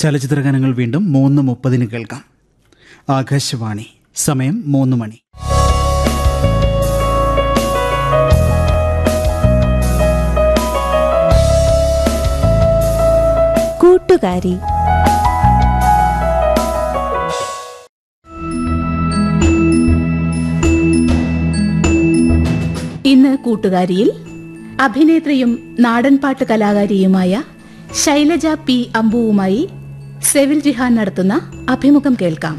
ചലച്ചിത്ര ഗാനങ്ങൾ വീണ്ടും മൂന്ന് മുപ്പതിന് കേൾക്കാം ആകാശവാണി സമയം മൂന്ന് മണി കൂട്ടുകാരി ഇന്ന് കൂട്ടുകാരിയിൽ അഭിനേത്രിയും നാടൻപാട്ട് കലാകാരിയുമായ ശൈലജ പി അമ്പുവുമായി സെവിൽ ജിഹാൻ നടത്തുന്ന അഭിമുഖം കേൾക്കാം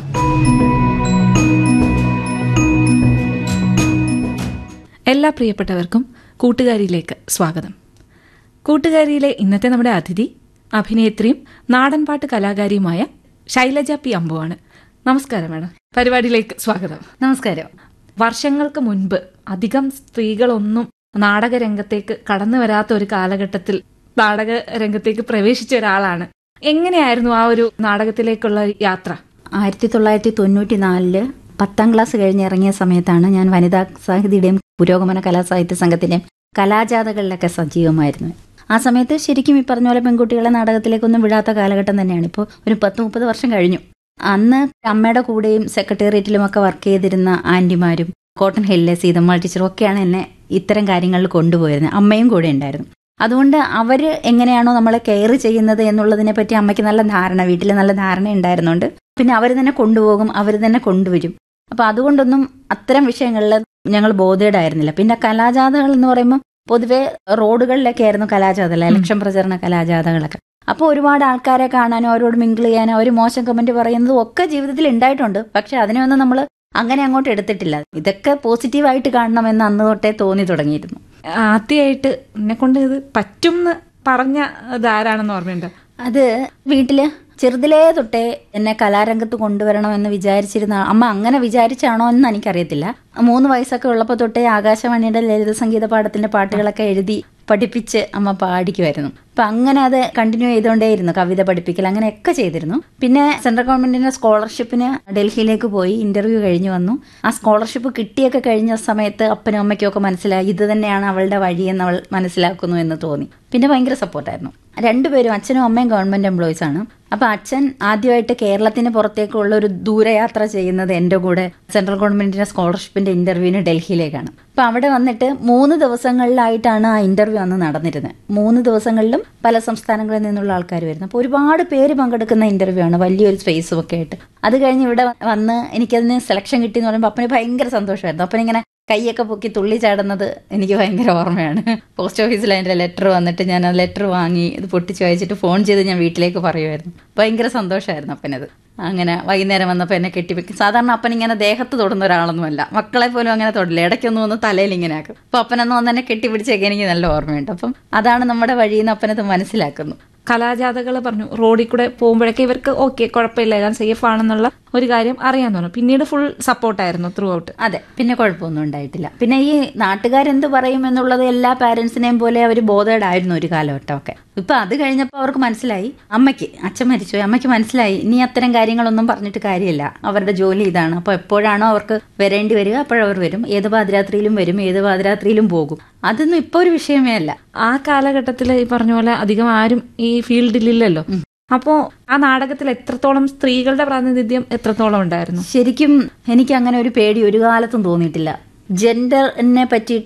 എല്ലാ പ്രിയപ്പെട്ടവർക്കും കൂട്ടുകാരിയിലേക്ക് സ്വാഗതം കൂട്ടുകാരിയിലെ ഇന്നത്തെ നമ്മുടെ അതിഥി അഭിനേത്രിയും നാടൻപാട്ട് കലാകാരിയുമായ ശൈലജ പി അമ്പുവാണ് നമസ്കാരം മാഡം പരിപാടിയിലേക്ക് സ്വാഗതം നമസ്കാരം വർഷങ്ങൾക്ക് മുൻപ് അധികം സ്ത്രീകളൊന്നും നാടകരംഗത്തേക്ക് കടന്നു വരാത്ത ഒരു കാലഘട്ടത്തിൽ നാടക രംഗത്തേക്ക് പ്രവേശിച്ച ഒരാളാണ് എങ്ങനെയായിരുന്നു ആ ഒരു നാടകത്തിലേക്കുള്ള യാത്ര ആയിരത്തി തൊള്ളായിരത്തി തൊണ്ണൂറ്റി നാലില് പത്താം ക്ലാസ് കഴിഞ്ഞ് ഇറങ്ങിയ സമയത്താണ് ഞാൻ വനിതാ സാഹിതിയുടെയും പുരോഗമന കലാസാഹിത്യ സംഘത്തിന്റെയും കലാജാഥകളിലൊക്കെ സജീവമായിരുന്നു ആ സമയത്ത് ശരിക്കും ഈ പറഞ്ഞ പോലെ പെൺകുട്ടികളെ നാടകത്തിലേക്കൊന്നും വിടാത്ത കാലഘട്ടം തന്നെയാണ് ഇപ്പോൾ ഒരു പത്ത് മുപ്പത് വർഷം കഴിഞ്ഞു അന്ന് അമ്മയുടെ കൂടെയും സെക്രട്ടേറിയറ്റിലും ഒക്കെ വർക്ക് ചെയ്തിരുന്ന ആന്റിമാരും കോട്ടൺ ഹില്ലിലെ സീതമ്മാൾ ടീച്ചറും ഒക്കെയാണ് എന്നെ ഇത്തരം കാര്യങ്ങളിൽ കൊണ്ടുപോയിരുന്നത് അമ്മയും കൂടെ ഉണ്ടായിരുന്നു അതുകൊണ്ട് അവര് എങ്ങനെയാണോ നമ്മളെ കെയർ ചെയ്യുന്നത് എന്നുള്ളതിനെ പറ്റി അമ്മയ്ക്ക് നല്ല ധാരണ വീട്ടിൽ നല്ല ധാരണ ഉണ്ടായിരുന്നുണ്ട് പിന്നെ അവർ തന്നെ കൊണ്ടുപോകും അവർ തന്നെ കൊണ്ടുവരും അപ്പൊ അതുകൊണ്ടൊന്നും അത്തരം വിഷയങ്ങളിൽ ഞങ്ങൾ ബോധേഡായിരുന്നില്ല പിന്നെ കലാജാഥകൾ എന്ന് പറയുമ്പോൾ പൊതുവെ റോഡുകളിലൊക്കെ ആയിരുന്നു കലാജാഥകൾ ഇലക്ഷൻ പ്രചരണ കലാജാഥകളൊക്കെ അപ്പോൾ ഒരുപാട് ആൾക്കാരെ കാണാനും അവരോട് മിങ്കിൾ ചെയ്യാനും അവർ മോശം കമന്റ് പറയുന്നതും ഒക്കെ ജീവിതത്തിൽ ഉണ്ടായിട്ടുണ്ട് പക്ഷെ അതിനെയൊന്നും നമ്മൾ അങ്ങനെ അങ്ങോട്ട് എടുത്തിട്ടില്ല ഇതൊക്കെ പോസിറ്റീവായിട്ട് കാണണമെന്ന് അന്ന് തൊട്ടേ തോന്നി തുടങ്ങിയിരുന്നു ആദ്യമായിട്ട് എന്നെ കൊണ്ട് ഇത് പറ്റും എന്ന് പറഞ്ഞ ഇതാരാണെന്ന് ഓർമ്മയുണ്ട് അത് വീട്ടില് ചെറുതിലേ തൊട്ടേ എന്നെ കലാരംഗത്ത് കൊണ്ടുവരണമെന്ന് വിചാരിച്ചിരുന്ന അമ്മ അങ്ങനെ വിചാരിച്ചാണോ എന്ന് എനിക്കറിയത്തില്ല മൂന്ന് വയസ്സൊക്കെ ഉള്ളപ്പോൾ തൊട്ടേ ആകാശവാണിയുടെ ലളിത സംഗീത പാഠത്തിന്റെ പാട്ടുകളൊക്കെ എഴുതി പഠിപ്പിച്ച് അമ്മ പാടിക്കുമായിരുന്നു അപ്പൊ അങ്ങനെ അത് കണ്ടിന്യൂ ചെയ്തുകൊണ്ടേയിരുന്നു കവിത പഠിപ്പിക്കൽ അങ്ങനെയൊക്കെ ചെയ്തിരുന്നു പിന്നെ സെൻട്രൽ ഗവൺമെന്റിന്റെ സ്കോളർഷിപ്പിന് ഡൽഹിയിലേക്ക് പോയി ഇന്റർവ്യൂ കഴിഞ്ഞു വന്നു ആ സ്കോളർഷിപ്പ് കിട്ടിയൊക്കെ കഴിഞ്ഞ സമയത്ത് അപ്പനും അമ്മയ്ക്കും ഒക്കെ മനസ്സിലായി ഇത് തന്നെയാണ് അവളുടെ വഴിയെന്ന് അവൾ മനസ്സിലാക്കുന്നു എന്ന് തോന്നി പിന്നെ ഭയങ്കര സപ്പോർട്ടായിരുന്നു രണ്ടുപേരും അച്ഛനും അമ്മയും ഗവൺമെന്റ് എംപ്ലോയീസ് ആണ് അപ്പൊ അച്ഛൻ ആദ്യമായിട്ട് കേരളത്തിന് പുറത്തേക്കുള്ള ഒരു ദൂരയാത്ര ചെയ്യുന്നത് എന്റെ കൂടെ സെൻട്രൽ ഗവൺമെന്റിന്റെ സ്കോളർഷിപ്പിന്റെ ഇന്റർവ്യൂവിന് ഡൽഹിയിലേക്കാണ് അപ്പൊ അവിടെ വന്നിട്ട് മൂന്ന് ദിവസങ്ങളിലായിട്ടാണ് ആ ഇന്റർവ്യൂ അന്ന് നടന്നിരുന്നത് മൂന്ന് ദിവസങ്ങളിലും പല സംസ്ഥാനങ്ങളിൽ നിന്നുള്ള ആൾക്കാർ വരുന്നു അപ്പോൾ ഒരുപാട് പേര് പങ്കെടുക്കുന്ന ഇന്റർവ്യൂ ആണ് വലിയൊരു സ്പേസും ഒക്കെ ആയിട്ട് അത് കഴിഞ്ഞ് ഇവിടെ വന്ന് എനിക്കതിന് സെലക്ഷൻ കിട്ടി എന്ന് പറയുമ്പോൾ അപ്പന് ഭയങ്കര സന്തോഷമായിരുന്നു അപ്പനിങ്ങനെ കൈയൊക്കെ പൊക്കി തുള്ളി ചാടുന്നത് എനിക്ക് ഭയങ്കര ഓർമ്മയാണ് പോസ്റ്റ് ഓഫീസിൽ അതിന്റെ ലെറ്റർ വന്നിട്ട് ഞാൻ ആ ലെറ്റർ വാങ്ങി ഇത് പൊട്ടിച്ച് വായിച്ചിട്ട് ഫോൺ ചെയ്ത് ഞാൻ വീട്ടിലേക്ക് പറയുമായിരുന്നു ഭയങ്കര സന്തോഷമായിരുന്നു അപ്പനത് അങ്ങനെ വൈകുന്നേരം വന്നപ്പോൾ എന്നെ കെട്ടിവെക്കും സാധാരണ അപ്പൻ ഇങ്ങനെ ദേഹത്ത് തൊടുന്ന ഒരാളൊന്നുമല്ല മക്കളെ പോലും അങ്ങനെ തൊടില്ല ഇടയ്ക്കൊന്നും ഒന്ന് തലയിൽ ഇങ്ങനെ ആക്കും അപ്പൊ അപ്പനൊന്നും വന്ന് എന്നെ കെട്ടിപ്പിടിച്ചൊക്കെ എനിക്ക് നല്ല ഓർമ്മയുണ്ട് അപ്പം അതാണ് നമ്മുടെ വഴിയിൽ അപ്പനത് മനസ്സിലാക്കുന്നു കലാജാഥകൾ പറഞ്ഞു റോഡിൽ കൂടെ പോകുമ്പോഴൊക്കെ ഇവർക്ക് ഓക്കെ കുഴപ്പമില്ല എല്ലാം സേഫ് ആണെന്നുള്ള ഒരു കാര്യം അറിയാൻ തോന്നും പിന്നീട് ഫുൾ സപ്പോർട്ടായിരുന്നു ത്രൂ ഔട്ട് അതെ പിന്നെ കുഴപ്പമൊന്നും ഉണ്ടായിട്ടില്ല പിന്നെ ഈ നാട്ടുകാരെന്ത് പറയും എന്നുള്ളത് എല്ലാ പാരന്റ്സിനെയും പോലെ അവർ ബോധേഡായിരുന്നു ഒരു കാലഘട്ടമൊക്കെ ഇപ്പൊ അത് കഴിഞ്ഞപ്പോൾ അവർക്ക് മനസ്സിലായി അമ്മയ്ക്ക് അച്ഛൻ മരിച്ചു അമ്മയ്ക്ക് മനസ്സിലായി ഇനി അത്തരം കാര്യങ്ങളൊന്നും പറഞ്ഞിട്ട് കാര്യമില്ല അവരുടെ ജോലി ഇതാണ് അപ്പൊ എപ്പോഴാണോ അവർക്ക് വരേണ്ടി വരിക അപ്പോഴവർ വരും ഏത് പാതിരാത്രിയിലും വരും ഏത് പാതിരാത്രിയിലും പോകും അതൊന്നും ഇപ്പൊ ഒരു വിഷയമേ അല്ല ആ കാലഘട്ടത്തിൽ ഈ പറഞ്ഞ പോലെ അധികം ആരും ഈ ഫീൽഡിലില്ലല്ലോ അപ്പോ ആ നാടകത്തിൽ എത്രത്തോളം സ്ത്രീകളുടെ പ്രാതിനിധ്യം എത്രത്തോളം ഉണ്ടായിരുന്നു ശരിക്കും എനിക്ക് അങ്ങനെ ഒരു പേടി ഒരു കാലത്തും തോന്നിയിട്ടില്ല ജെൻഡറിനെ പറ്റിയിട്ട്